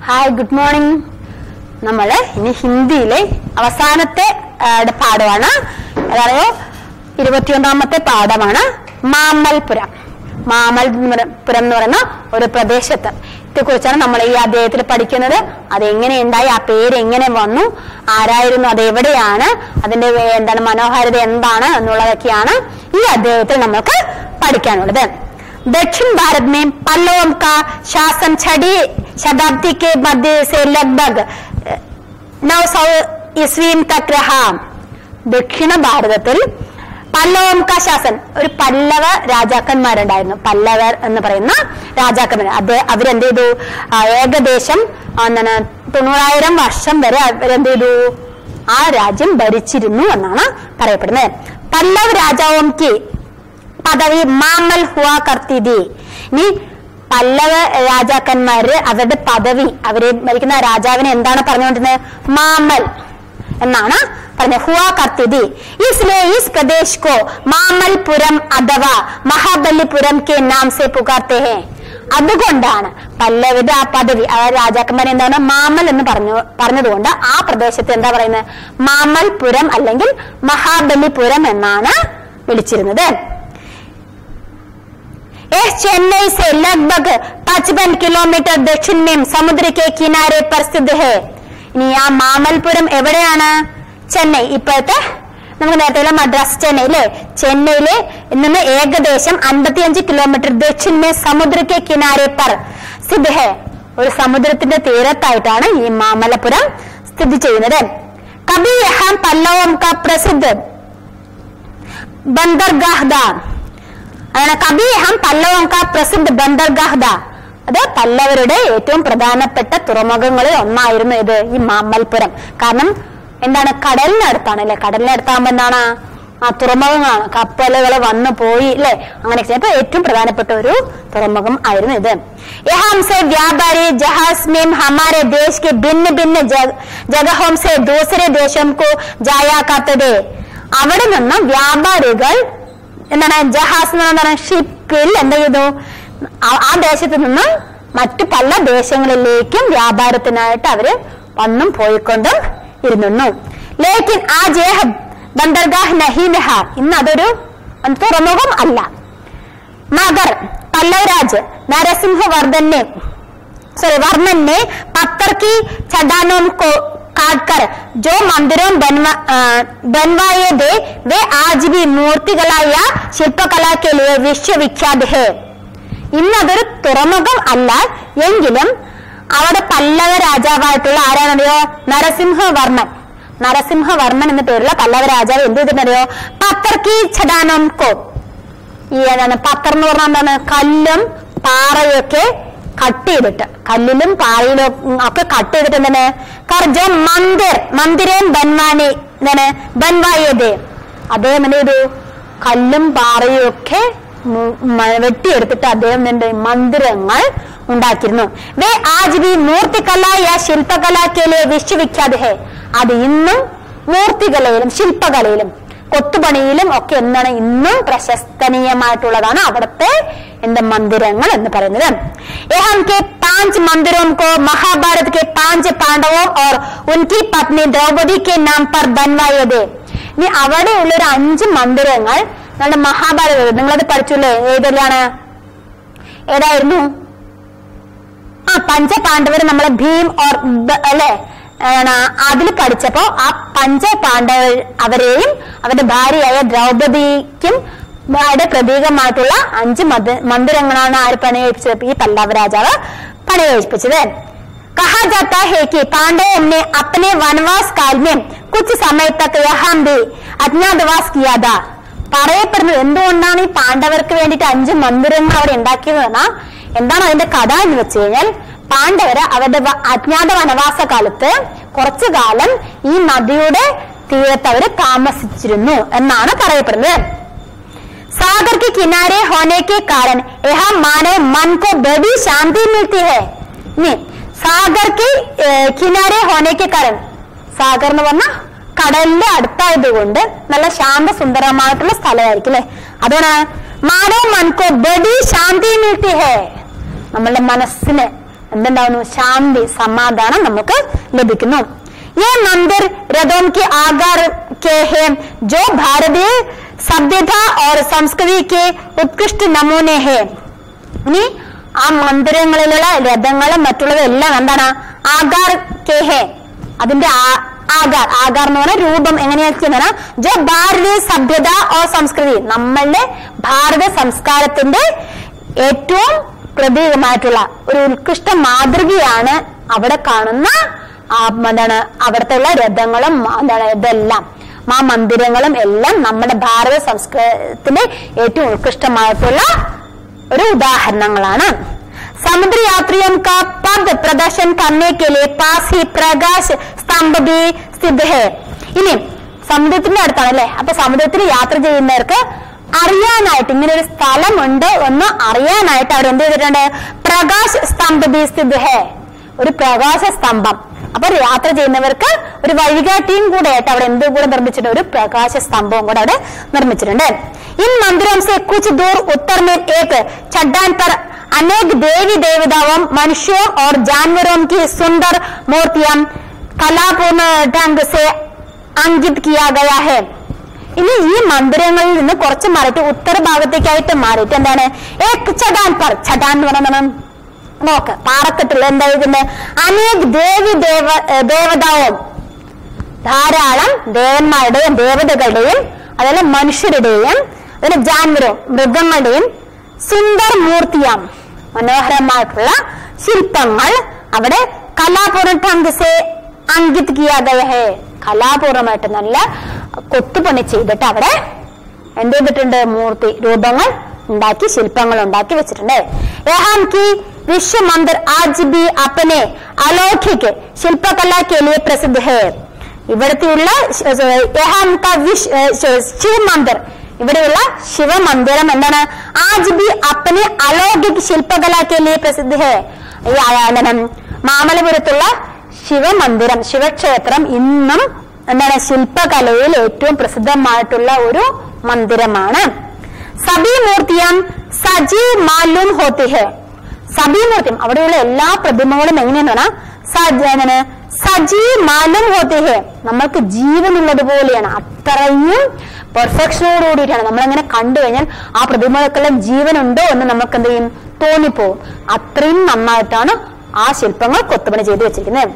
hi good morning നമ്മള് ഇനി ഹിന്ദിയിലെ അവസാനത്തെ ആ, ടെ പാഠമാണ് അതായത് ഇരുപത്തിയൊന്നാമത്തെ പാഠമാണ് മാമൽപുരം മാമൽപുരം എന്ന് പറയുന്ന ഒരു പ്രദേശത്ത് ഇതേ കുറിച്ചാണ് നമ്മൾ ഈ അധ്യായത്തിൽ പഠിക്കുന്നത് അത് എങ്ങനെ ഉണ്ടായി ആ പേര് എങ്ങനെ വന്നു ആരായിരുന്നു അത് എവിടെയാണ് അതിന്റെ വേ- എന്താണ് മനോഹാരിത എന്താണ് എന്നുള്ളതൊക്കെയാണ് ഈ അധ്യായത്തിൽ നമുക്ക് പഠിക്കാനുള്ളത് दक्षिण भारत में पल्लवों का शासन छठी शताब्दी के मध्य से लगभग नौ सौ ईस्वी तक रहा ദക്ഷിണ ഭാരതത്തിൽ പല്ലവം കാ ശാസൻ ഒരു പല്ലവ രാജാക്കന്മാരുണ്ടായിരുന്നു പല്ലവർ എന്ന് പറയുന്ന രാജാക്കന്മാർ അത് അവരെന്ത് ചെയ്തു ആ, ഏകദേശം ആ, എന്താണ് തൊണ്ണൂറായിരം വർഷം വരെ അവരെന്ത് ചെയ്തു ആ രാജ്യം ഭരിച്ചിരുന്നു എന്നാണ് പറയപ്പെടുന്നത് പല്ലവ് രാജാവും കി പദവി മാമൽ ഹുവാ കർത്തിതി ഇനി പല്ലവ രാജാക്കന്മാര് അവരുടെ പദവി അവര് ഭരിക്കുന്ന രാജാവിനെ എന്താണ് പറഞ്ഞുകൊണ്ടിരുന്നത് മാമൽ എന്നാണ് പറഞ്ഞത് ഹുവാ കർത്തിതി इसलिए इस प्रदेश को മാമൽപുരം അഥവാ മഹാബലിപുരം കെ നാം സെ പുകാർത്തെ ഹേ അതുകൊണ്ടാണ് പല്ലവരുടെ ആ പദവി ആ രാജാക്കന്മാരെ എന്താണ് മാമൽ എന്ന് പറഞ്ഞു പറഞ്ഞതുകൊണ്ട് ആ പ്രദേശത്ത് എന്താ പറയുന്നത് മാമൽപുരം അല്ലെങ്കിൽ മഹാബലിപുരം എന്നാണ് വിളിച്ചിരുന്നത് यह चेन्नई से लगभग 55 किलोमीटर दक्षिण में समुद्र के किनारे पर स्थित है ഇനി ആ മാമൽപുരം എവിടെയാണ് ചെന്നൈ ഇപ്പോഴത്തെ നമുക്ക് നേരത്തെ മദ്രാസ് ചെന്നൈ അല്ലേ ചെന്നൈയിലെ നിന്ന് ഏകദേശം 55 കിലോമീറ്റർ ദക്ഷിണ സമുദ്രക്കെ കിനാരെ പർ സ്ഥിതി ഹെ ഒരു സമുദ്രത്തിന്റെ തീരത്തായിട്ടാണ് ഈ മാമലപുരം സ്ഥിതി ചെയ്യുന്നത് കബി യഹാം പല്ലവം കാ പ്രസിദ്ധ ബന്ദർഗാഹ് ദാ അതാണ് കബീഹം പല്ലവം കാ പ്രസിദ്ധ ബന്ദർഗാഹ് ദാ അത് പല്ലവരുടെ ഏറ്റവും പ്രധാനപ്പെട്ട തുറമുഖങ്ങളിൽ ഒന്നായിരുന്നു ഇത് ഈ മാമൽപുരം കാരണം എന്താണ് കടലിനടുത്താണ് അല്ലെ കടലിനടുത്താകുമ്പോ എന്താണ് ആ തുറമുഖങ്ങളാണ് കപ്പലുകൾ വന്നു പോയി അല്ലെ അങ്ങനെ അപ്പൊ ഏറ്റവും പ്രധാനപ്പെട്ട ഒരു തുറമുഖം ആയിരുന്നു ഇത് यहाँ से व्यापारी जहाज में हमारे देश के भिन्न भिन्न जग, जगहों से दूसरे देशों को जाया करते थे അവിടെ നിന്ന് വ്യാപാരികൾ എന്താണ് ജഹാസ് എന്ന് പറഞ്ഞ ഷിപ്പിൽ എന്ത് ചെയ്തു ആ- ആ ദേശത്ത് നിന്ന് മറ്റു പല ദേശങ്ങളിലേക്കും വ്യാപാരത്തിനായിട്ട് അവര് വന്നും പോയിക്കൊണ്ടും ഇരുന്നു ലേക്കിൻ ആ ജേഹ ബന്ദർഗാഹ് നഹീനഹ ഇന്ന് അതൊരു തുറമുഖം അല്ല मगर पल्लवराज नरसिंह वर्धन ने सॉरी वर्मन ने पत्थर की चट्टानों को काटकर जो मंदिरों बनवा अ, बनवाए थे वे आज भी मूर्तिकला या शिल्पकला के लिए विश्वविख्यात है ഇന്ന് അതൊരു തുറമുഖം അല്ല എങ്കിലും അവിടെ പല്ലവ രാജാവായിട്ടുള്ള ആരാണെന്നറിയോ നരസിംഹവർമ്മൻ നരസിംഹവർമ്മൻ എന്ന പേരുള്ള പല്ലവ രാജാവ് എന്ത് ചെയ്തിട്ടുണ്ടറിയോ പത്തർക്കി ഛടാനം കോ ഈ ഏതാണ് പത്തർ എന്ന് പറഞ്ഞാൽ എന്താണ് കല്ലും പാറയൊക്കെ കട്ട് ചെയ്തിട്ട് കല്ലിലും പാറയിലും ഒക്കെ കട്ട് ചെയ്തിട്ട് എന്താണ് കർജോ മന്ദിർ മന്ദിരവും ബൻവാനി എന്താണ് ബൻവായത് അദ്ദേഹം എന്ത് ചെയ്തു കല്ലും പാറയും ഒക്കെ മു- മ- വെട്ടിയെടുത്തിട്ട് അദ്ദേഹം എന്ത് മന്ദിരങ്ങൾ ഉണ്ടാക്കിയിരുന്നു വേ ആജ് ബി മൂർത്തികല യാ ശില്പകല കേലെ വിശ്വവിഖ്യാത് ഹേ അത് ഇന്നും മൂർത്തികലയിലും ശില്പകലയിലും കൊത്തുപണിയിലും ഒക്കെ എന്താണ് ഇന്നും പ്രശസ്തനീയമായിട്ടുള്ളതാണ് അവിടുത്തെ എന്ത് മന്ദിരങ്ങൾ എന്ന് പറയുന്നത് यहाँ के पांच मंदिरों को महाभारत के पांच पांडवों और उनकी पत्नी द्रौपदी के नाम पर बनवाए थे ഇനി അവിടെയുള്ള ഒരു അഞ്ച് മന്ദിരങ്ങൾ നമ്മുടെ മഹാഭാരതം നിങ്ങളത് പഠിച്ചില്ലേ ഏതെല്ലാണ് ഏതായിരുന്നു ആ പഞ്ചപാണ്ഡവർ നമ്മളെ ഭീം ഓർ ബ- അല്ലെ അതിൽ പഠിച്ചപ്പോ ആ പഞ്ചപാണ്ഡവ അവരെയും അവരുടെ ഭാര്യയായ ദ്രൗപദിക്കും യുടെ പ്രതീകമായിട്ടുള്ള അഞ്ച് മത- മന്ദിരങ്ങളാണ് ആര് പണികഴിപ്പിച്ചത് ഈ പല്ലവ രാജാവ് പണികഴിപ്പിച്ചത് कहा जाता है कि पांडवों ने अपने वनवास काल में कुछ समय तक यहाँ भी अज्ञातवास किया था പറയപ്പെടുന്നത് എന്തുകൊണ്ടാണ് ഈ പാണ്ഡവർക്ക് വേണ്ടിയിട്ട് അഞ്ച് മന്ദിരങ്ങൾ അവിടെ ഉണ്ടാക്കിയത് പറഞ്ഞാൽ എന്താണ് അതിന്റെ കഥ എന്ന് വെച്ച് കഴിഞ്ഞാൽ പാണ്ഡവര് അവരുടെ വ- അജ്ഞാത വനവാസ കാലത്ത് കുറച്ചു കാലം ഈ നദിയുടെ തീരത്ത് അവര് താമസിച്ചിരുന്നു എന്നാണ് പറയപ്പെടുന്നത് सागर के किनारे होने के कारण यहाँ मानव मन को बड़ी शांति मिलती है ഇനി സാഗർ കി കിനാരെ ഹോനയ്ക്ക് കരൺ സാഗർ എന്ന് പറഞ്ഞ കടലിന്റെ അടുത്തായതുകൊണ്ട് നല്ല ശാന്ത സുന്ദരമായിട്ടുള്ള സ്ഥലമായിരിക്കും അല്ലെ അതുകൊണ്ടാണ് മാനവ മൻകോ ബഡി ശാന്തി മിൽത്തി ഹേ നമ്മളുടെ മനസ്സിന് എന്തുണ്ടാവുന്നു ശാന്തി സമാധാനം നമുക്ക് ലഭിക്കുന്നു ये मंदिर रथों के आकार के हैं जो भारतीय सभ्यता और संस्कृति के उत्कृष्ट नमूने हैं ഇനി ആ മന്ദിരങ്ങളിലുള്ള രഥങ്ങളും മറ്റുള്ളതും എല്ലാം എന്താണ് ആകാർ കെഹെ അതിന്റെ ആ- ആകാർ ആകാർ എന്ന് പറഞ്ഞാൽ രൂപം എങ്ങനെയാ ജോ ഭാരതീയ സഭ്യത ഓ സംസ്കൃതി നമ്മളുടെ ഭാരത സംസ്കാരത്തിന്റെ ഏറ്റവും പ്രതീകമായിട്ടുള്ള ഒരു ഉത്കൃഷ്ട മാതൃകയാണ് അവിടെ കാണുന്ന ആ എന്താണ് അവിടുത്തെ ഉള്ള രഥങ്ങളും എന്താണ് ഇതെല്ലാം ആ മന്ദിരങ്ങളും എല്ലാം നമ്മുടെ ഭാരത സംസ്കാരത്തിന്റെ ഏറ്റവും ഉത്കൃഷ്ടമായിട്ടുള്ള ഒരു ഉദാഹരണങ്ങളാണ് समुद्री यात्रियों का पद प्रदर्शन करने के लिए पास ही प्रकाश स्तंभ भी സ്ഥിത है ഇനി സമുദ്രത്തിന്റെ അടുത്താണ് അല്ലെ അപ്പൊ സമുദ്രത്തിൽ യാത്ര ചെയ്യുന്നവർക്ക് അറിയാനായിട്ട് ഇങ്ങനെ ഒരു സ്ഥലമുണ്ട് എന്ന് അറിയാനായിട്ട് അവർ എന്ത് ചെയ്തിട്ടുണ്ട് പ്രകാശ് സ്തംഭ ബി സ്ഥിത ഹേ ഒരു പ്രകാശ സ്തംഭം അപ്പൊ ഒരു യാത്ര ചെയ്യുന്നവർക്ക് ഒരു വഴികാട്ടിയും കൂടെ ആയിട്ട് അവിടെ എന്ത് കൂടെ നിർമ്മിച്ചിട്ടുണ്ട് ഒരു പ്രകാശ സ്തംഭവും കൂടെ അവിടെ നിർമ്മിച്ചിട്ടുണ്ട് इन मंदिरों से कुछ दूर उत्तर में एक चट्टान पर अनेक देवी देवताओं मनुष्यों और जानवरों की सुंदर मूर्तियां कलापूर्ण ढंग से अंकित किया गया है ഇനി ഈ മന്ദിരങ്ങളിൽ നിന്ന് കുറച്ച് മാറിയിട്ട് ഉത്തരഭാഗത്തേക്കായിട്ട് മാറിയിട്ട് എന്താണ് ഏക് ചടാൻ പർ ചടാൻ എന്ന് പറയുന്നത് നോക്ക് പാറക്കെട്ടുള്ള എന്താ ഇതിന്റെ അനേക് ദേവി ദേവ ഏർ ദേവതാവും ധാരാളം ദേവന്മാരുടെയും ദേവതകളുടെയും അതുപോലെ മനുഷ്യരുടെയും അതുപോലെ ജാൻവരോ മൃഗങ്ങളുടെയും സുന്ദർ മൂർത്തിയാം മനോഹരമായിട്ടുള്ള ശില്പങ്ങൾ അവിടെ കലാപൂർണ്ണ അങ്കിത് കിയാ ഹേ കലാപൂർവമായിട്ട് നല്ല കൊത്തുപണി ചെയ്തിട്ട് അവിടെ എന്ത് ചെയ്തിട്ടുണ്ട് മൂർത്തി രൂപങ്ങൾ ഉണ്ടാക്കി ശില്പങ്ങൾ ഉണ്ടാക്കി വെച്ചിട്ടുണ്ട് യഹാം കി വിശ്വ മന്ദിർ ആജ് ബി അപ്പനെ അലൗകിക് ശില്പകല കെ ലിയെ പ്രസിദ്ധ ഹേ ഇവിടത്തെയുള്ള യഹാം കാ വിശ് ശിവ മന്ദിർ ഇവിടെയുള്ള ശിവമന്ദിരം എന്താണ് ആജ് ബി അപ്പനെ അലൗകിക് ശില്പകല കെ ലിയെ പ്രസിദ്ധ ഹേ ഈ ആ- എന്താണ് മാമലപുരത്തുള്ള ശിവമന്ദിരം ശിവക്ഷേത്രം ഇന്നും എന്താണ് ശില്പകലയിൽ ഏറ്റവും പ്രസിദ്ധമായിട്ടുള്ള ഒരു മന്ദിരമാണ് സബി മൂർത്തിയം സജീവ് മാലൂം ഹോത്തി ഹെ സബി മൂർത്തിയം അവിടെയുള്ള എല്ലാ പ്രതിമകളും എങ്ങനെയെന്ന് പറഞ്ഞാൽ സജ- എന്താണ് സജീവ് മാലൂം ഹോത്തി ഹെ നമ്മൾക്ക് ജീവനുള്ളത് പോലെയാണ് അത്രയും പെർഫെക്ഷനോട് കൂടിയിട്ടാണ് നമ്മളങ്ങനെ കണ്ടു കഴിഞ്ഞാൽ ആ പ്രതിമകൾക്കെല്ലാം ജീവനുണ്ടോ എന്ന് നമുക്ക് എന്ത് ചെയ്യും തോന്നിപ്പോവും അത്രയും നന്നായിട്ടാണ് ആ ശില്പങ്ങൾ കൊത്തുപണി ചെയ്തു വെച്ചിരിക്കുന്നത്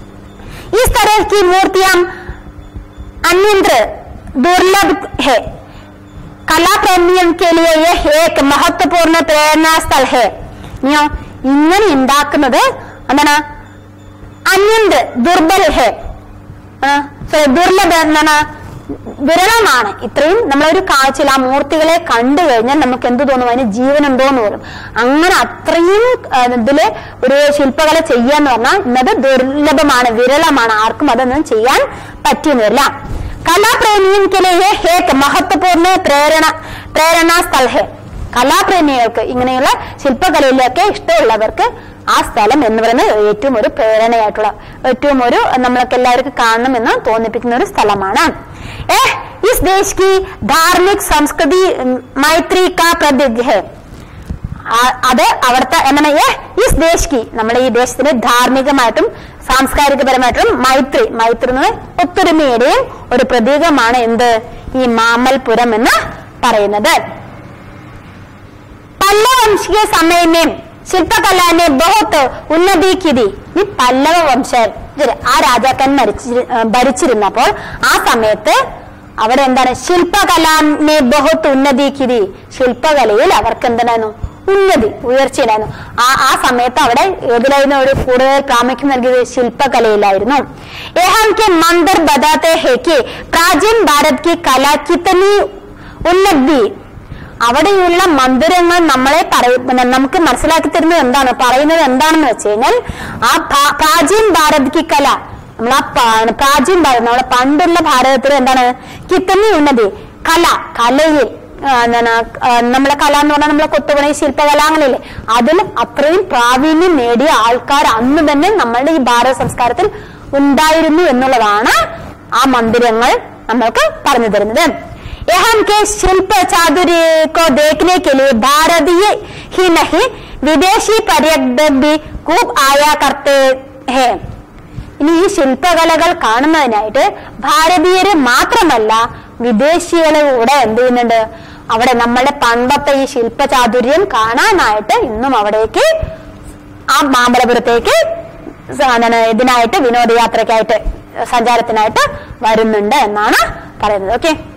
इस तरह की मूर्तियां अन्यंत्र दुर्लभ है कला प्रेमियों के लिए यह एक महत्वपूर्ण प्रेरणा स्थल है ഇനിയോ ഇങ്ങനെ ഉണ്ടാക്കുന്നത് എന്താണ് അന്യന്ത് ദുർബൽ ഹെ ആ, sorry, ദുർലഭ എന്താണ് വിരളമാണ് ഇത്രയും നമ്മളൊരു കാഴ്ചയിൽ ആ മൂർത്തികളെ കണ്ടു കഴിഞ്ഞാൽ നമുക്ക് എന്ത് തോന്നും അതിന് ജീവനുണ്ടോ എന്ന് പോലും അങ്ങനെ അത്രയും ആ, ഇതില് ഒരു ശില്പകല ചെയ്യാന്ന് പറഞ്ഞാൽ ഇന്നത് ദുർലഭമാണ് വിരളമാണ് ആർക്കും അതൊന്നും ചെയ്യാൻ പറ്റിയെന്നില്ല കലാപ്രേമിയും കെലിയെ ഹേക്ക് മഹത്വപൂർണ്ണ പ്രേരണ പ്രേരണാ സ്ഥൽ ഹേ കലാപ്രേമികൾക്ക് ഇങ്ങനെയുള്ള ശില്പകലയിലൊക്കെ ഇഷ്ടമുള്ളവർക്ക് ആ സ്ഥലം എന്ന് പറയുന്നത് ഏറ്റവും ഒരു പ്രേരണയായിട്ടുള്ള ഏറ്റവും ഒരു നമ്മൾക്ക് എല്ലാവർക്കും കാണണമെന്ന് തോന്നിപ്പിക്കുന്ന ഒരു സ്ഥലമാണ് ഏഹ് ഇസ് ദേശ് കി ധാർമ്മിക് സംസ്കൃതി ഉം, മൈത്രി കാ പ്രതീക് ഹേ ആ- അത് അവിടുത്തെ എന്താണ് ഏ ഇസ് ദേശ് കി നമ്മുടെ ഈ ദേശത്തിന് ധാർമ്മികമായിട്ടും സാംസ്കാരികപരമായിട്ടും മൈത്രി മൈത്രി എന്ന് പറഞ്ഞാൽ ഒത്തൊരുമയുടെയും ഒരു പ്രതീകമാണ് എന്ത് ഈ മാമൽപുരം എന്ന് പറയുന്നത് पल्लव वंश के समय में ശില്പകല ने बहुत ഉന്നതി കിതി ഈ പല്ലവ വംശ ആ രാജാക്കൻ മരിച്ചി ഭരിച്ചിരുന്നപ്പോൾ ആ സമയത്ത് അവിടെ എന്താണ് ശില്പകലാനെ ബഹുത്ത് ഉന്നതി കിതി ശില്പകലയിൽ അവർക്ക് എന്തായിരുന്നു ഉന്നതി ഉയർച്ചയിലായിരുന്നു ആ ആ സമയത്ത് അവിടെ ഏതിലായിരുന്നു ഒരു കൂടുതൽ പ്രാമുഖ്യം നൽകിയത് ശില്പകലയിലായിരുന്നു യഹാം കെ മന്ദിർ ബതാത്തെ ഹെ കി പ്രാചീൻ ഭാരത് കി കല കിത്തനി ഉന്നതി അവിടെയുള്ള മന്ദിരങ്ങൾ നമ്മളെ പറയ നമുക്ക് മനസ്സിലാക്കി തരുന്നത് എന്താണ് പറയുന്നത് എന്താണെന്ന് വെച്ച് കഴിഞ്ഞാൽ ആ പ്രാ- പ്രാചീൻ ഭാരത് കി കല നമ്മൾ ആ പാ- പ്രാചീൻ ഭാരത് നമ്മളെ പണ്ടുള്ള ഭാരതത്തിൽ എന്താണ് കിത്തനി ഉന്നതി കല കലയിൽ ആ, എന്താണ് ആ, നമ്മളെ കല എന്ന് പറഞ്ഞാൽ നമ്മളെ കൊത്തുപണി ശില്പകല അങ്ങനെയല്ലേ അതിൽ അത്രയും പ്രാവീണ്യം നേടിയ ആൾക്കാർ അന്ന് തന്നെ നമ്മളുടെ ഈ ഭാരത സംസ്കാരത്തിൽ ഉണ്ടായിരുന്നു എന്നുള്ളതാണ് ആ മന്ദിരങ്ങൾ നമ്മൾക്ക് പറഞ്ഞു തരുന്നത് यहाँ के शिल्प चातुर्य को देखने के लिए भारतीय ही नहीं विदेशी पर्यटक भी കൂബ് ആയ കർത്തേ ഹേ ഇനി ഈ ശില്പകലകൾ കാണുന്നതിനായിട്ട് ഭാരതീയര് മാത്രമല്ല വിദേശികള് കൂടെ എന്ത് ചെയ്യുന്നുണ്ട് അവിടെ നമ്മളുടെ പണ്ടത്തെ ഈ ശില്പചാതുര്യം കാണാനായിട്ട് ഇന്നും അവിടേക്ക് ആ മാമ്പലപുരത്തേക്ക് സ- എന്താണ് ഇതിനായിട്ട് വിനോദയാത്രയ്ക്കായിട്ട് സഞ്ചാരത്തിനായിട്ട് വരുന്നുണ്ട് എന്നാണ് പറയുന്നത് ഓക്കെ